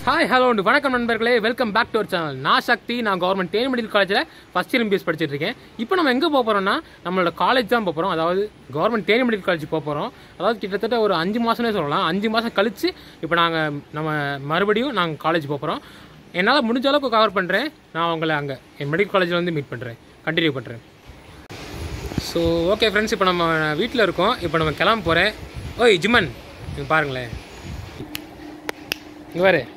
hi hello உண்டு வணக்கம் நண்பர்களே welcome back to our channel நான் சக்தி நான் கவர்மெண்ட் தேனி மெடிக்கல் காலேஜில் ஃபஸ்ட் இயர் எம்பிஎஸ் படிச்சிட்டு இருக்கேன் இப்போ நம்ம எங்கே போக போகிறோம்னா நம்மளோட காலேஜ் தான் போக போகிறோம் அதாவது கவர்மெண்ட் தேனி மெடிக்கல் காலேஜ் போக போகிறோம் அதாவது கிட்டத்தட்ட ஒரு அஞ்சு மாதம்னே சொல்லலாம் அஞ்சு மாதம் கழித்து இப்போ நாங்கள் நம்ம மறுபடியும் நாங்கள் காலேஜ் போக போகிறோம் என்னால் முடிஞ்ச அளவுக்கு கவர் பண்ணுறேன் நான் உங்களை அங்கே என் மெடிக்கல் காலேஜில் வந்து மீட் பண்ணுறேன் கண்டினியூ பண்ணுறேன் ஸோ ஓகே ஃப்ரெண்ட்ஸ் இப்போ நம்ம வீட்டில் இருக்கோம் இப்போ நம்ம கிளம்ப போகிறேன் ஓய் ஜிம்மன் இங்க பாருங்களேன் இங்கே பாரு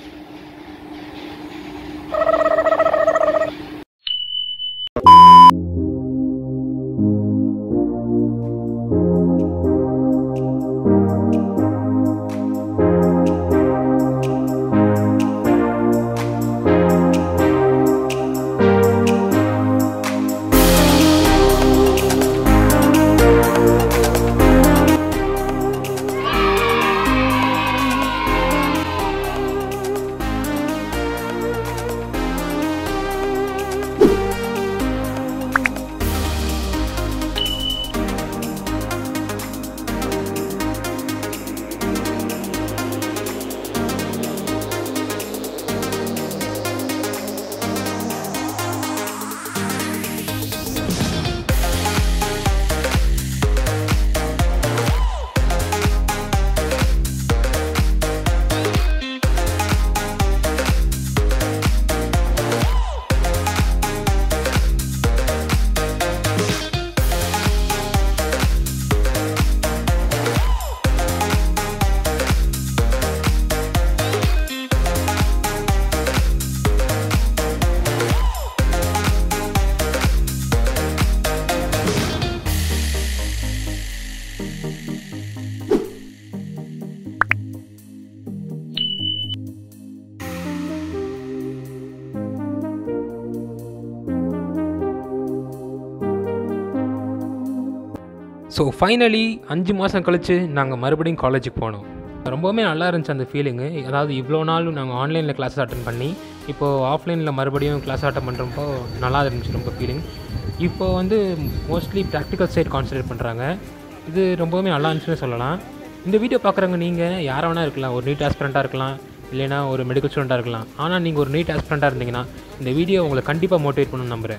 ஸோ ஃபைனலி அஞ்சு மாதம் கழித்து நாங்கள் மறுபடியும் காலேஜுக்கு போனோம் ரொம்பவுமே நல்லா இருந்துச்சு அந்த ஃபீலிங்கு அதாவது இவ்வளோ நாள் நாங்கள் ஆன்லைனில் கிளாஸ் அட்டன் பண்ணி இப்போது ஆஃப்லைனில் மறுபடியும் கிளாஸ் அட்டன் பண்ணுறப்போ நல்லா இருந்துச்சு ரொம்ப ஃபீலிங் இப்போ வந்து மோஸ்ட்லி ப்ராக்டிக்கல் சைட் கான்சன்ட்ரேட் பண்ணுறாங்க இது ரொம்பவுமே நல்லா இருந்துச்சுன்னு சொல்லலாம் இந்த வீடியோ பார்க்குறவங்க நீங்கள் யாரை வேணா இருக்கலாம் ஒரு நீட் ஆஸ்பிரண்ட்டாக இருக்கலாம் இல்லைனா ஒரு மெடிக்கல் ஸ்டூடெண்ட்டாக இருக்கலாம் ஆனால் நீங்கள் ஒரு நீட் ஆஸ்பிரண்ட்டாக இருந்தீங்கன்னா இந்த வீடியோ உங்களை கண்டிப்பாக மோட்டிவேட் பண்ணணும்னு நம்புகிறேன்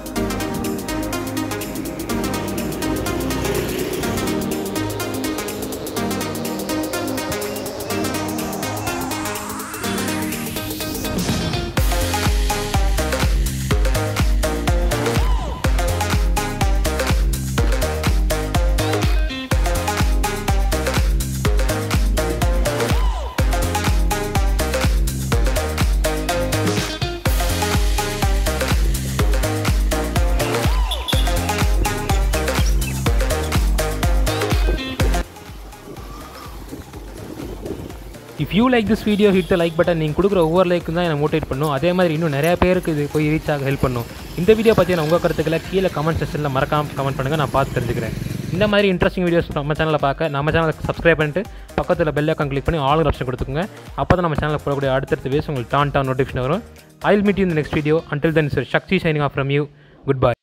if you like this video hit the like button நீங்கள் கொடுக்குற ஒவ்வொரு லைக்கும் தான் என்னை மோட்டிவேட் பண்ணும் அதே மாதிரி இன்னும் நிறைய பேருக்கு இது போய் ரீச் ஆக ஹெல்ப் பண்ணும் இந்த வீடியோ பற்றின உங்கள் கருத்துக்களை கீழே கமெண்ட் செக்ஷனில் மறக்காம கமெண்ட் பண்ணுங்கள் நான் பார்த்து தெரிஞ்சுக்கிறேன் இந்த மாதிரி இன்ட்ரெஸ்டிங் வீடியோஸ் நம்ம சேனலில் பார்க்க நம்ம சேனலை சப்ஸ்கிரைப் பண்ணிட்டு பக்கத்தில் பெல் ஐக்கான் கிளிக் பண்ணி ஆல் ஆப்ஷன் கொடுத்துக்கோங்க அப்போ தான் நம்ம சேனலில் போடக்கூடிய அடுத்தடுத்த வீடியோஸ் உங்களுக்கு டான் டான் நோட்டிஃபிகேஷன் வரும் ஐ வில் மீட் யூ இந்த next video until then sir Sakthi signing off from you good by